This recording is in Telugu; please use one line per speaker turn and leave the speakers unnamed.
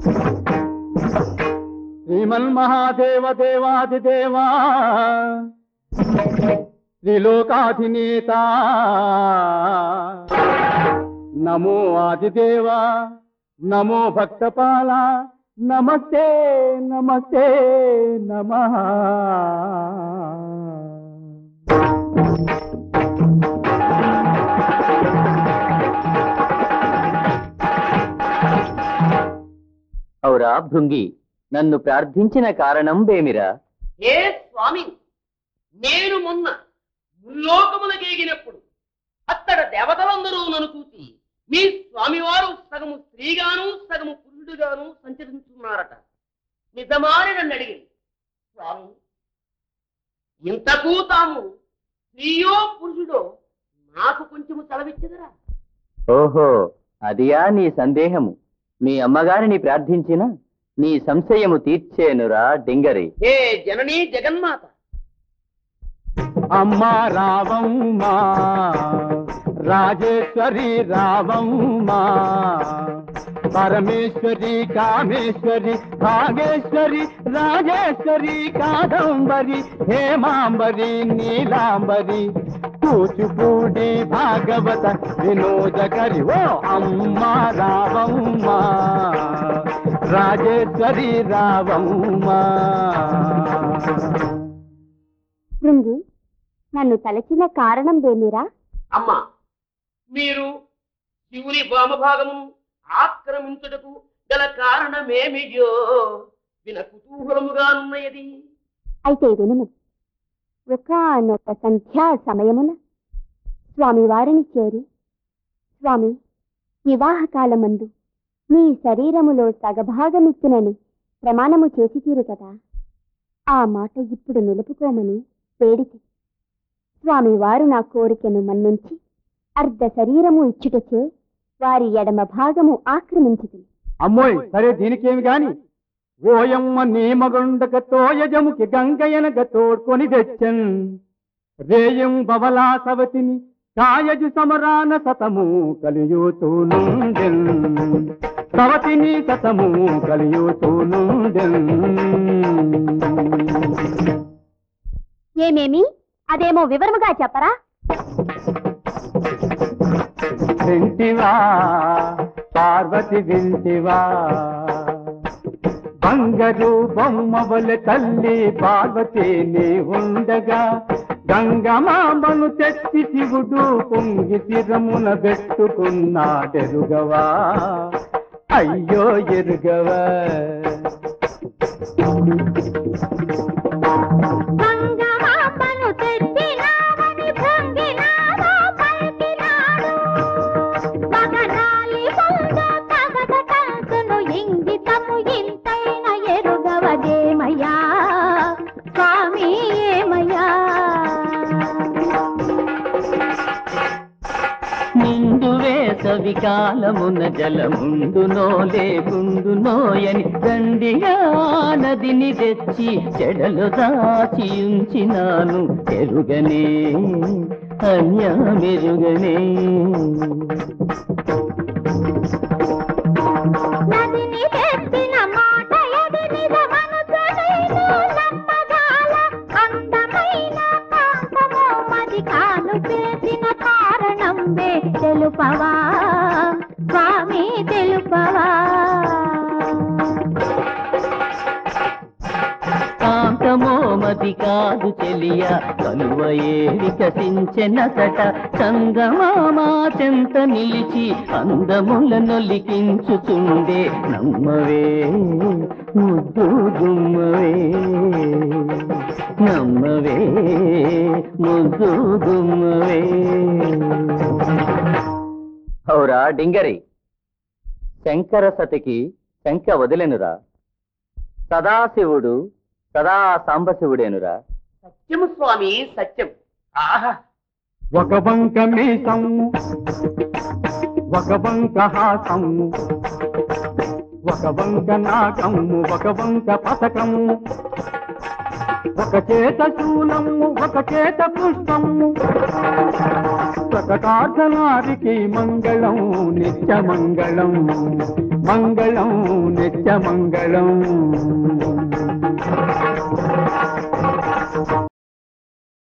శ్రీమన్మహాదేవ దేవాదిదేవా త్రిలోకాధినేత నమో ఆదిదేవా నమో భక్తపాల నమస్తే నమస్తే నమ
ఔరా భృంగి నన్ను ప్రార్థించిన కారణం బేమిరా
ఏ స్వామి నేను మొన్న ముల్లోకములకేగినప్పుడు అత్తడ దేవతలందరూ నన్ను చూసి మీ స్వామివారు సగము స్త్రీగాను సగము పురుషుడుగాను సంచరించున్నారట నిజమాని నన్ను అడిగింది స్వామి ఇంతకు తాము స్త్రీయో పురుషుడో నాకు కొంచెము సెలవిచ్చదరా
ఓహో అదియా నీ సందేహము మీ అమ్మగారిని ప్రార్థించిన నీ సంశయము తీర్చేనురా డింగరి
హే జననీ జగన్మాత
అమ్మా రావమ్మా రాజేశ్వరి రావమ్మా పరమేశ్వరి కామేశ్వరి భాగేశ్వరి రాజేశ్వరి కాదంబరి హేమాంబరి నీలాంబరి కూచిపూడి భాగవత వినోదకరి ఓ అమ్మా రావమ్మా రాజేశ్వరి రావమ్మా
శృంగి నన్ను తలచిన కారణం దేమిరా
అమ్మా మీరు శివుని వామభాగము ఆక్రమించుటకు గల కారణమేమియో విన కుతూహలముగానున్నయది
అయితే వినుము ఒకనొక సంధ్యా సమయమున స్వామివారిని చేరి స్వామి వివాహకాలమందు మీ శరీరములో సగభాగమిత్తునని ప్రమాణము చేసి తీరు కదా ఆ మాట ఇప్పుడు నిలుపుకోమని వేడితి స్వామివారు నా కోరికను మన్నించి అర్ధ శరీరము ఇచ్చుటచే వారి ఎడమ భాగము ఆక్రమించుతుంది
అమ్మోయ్ సరే దీనికేమి గాని ఓయమ్మ నీమగుండక తోయజముకి గంగయనగ తోడ్కొని తెచ్చన్ రేయం బవలా సవతిని కాయజు సమరాన సతము కలియుతూనుండెన్ సవతిని సతము కలియుతూనుండెన్
ఏమేమి అదేమో వివరముగా చెప్పరా
వింటివా పార్వతి వింటివా బంగరు బొమ్మవల తల్లి పార్వతి నీ ఉండగా గంగమామను తెచ్చి శివుడు పొంగి శిరమున పెట్టుకున్నాడెరుగవా అయ్యో ఎరుగవా
మంగమాంబను తెచ్చినావని భంగినావో పలికినాడు. మగనాలి ముందు తగద కంసును ఇంగితము ఇంతైన ఎరుగవదేమయ్యా స్వామి ఏమయ్యా
ముందు వేసవి కాలమున జలముండునో లేకుండునోయని దండిగా నదిని తెచ్చి చెడలు దాచి ఉంచినాను ఎరుగనే అన్యమెరుగనే
నదిని తెచ్చిన మాట ఎది నిజమనుచు నేను నమ్మజాల. అందమైన కాంతము మది కాను పేసిన కారణంబే తెలుపవా స్వామి తెలుపవా
కాంతమో మతి కాదు చెలియ కలువ ఏరి కసించెనసట సంగమామా చెంత నిలిచి అందముల నొలికించుచుండే నమ్మవే ముద్దు గుమ్మవే నమ్మవే ముద్దు గుమ్మవే ఔరా డింగరి శంకర సతికి శంక వదిలెనురా సదాశివుడు సదా సాంబశివుడేనురా
సత్యము స్వామి సత్యం ఆహా
ఒక బంక మీసము ఒక బంక హాసము ఒక బంక నాకము ఒక బంక పథకము ఒక చేత శూలము ఒక చేత పుష్పము ప్రకటార్థనారికి మంగళం నిత్య మంగళం మంగళం నిత్య మంగళం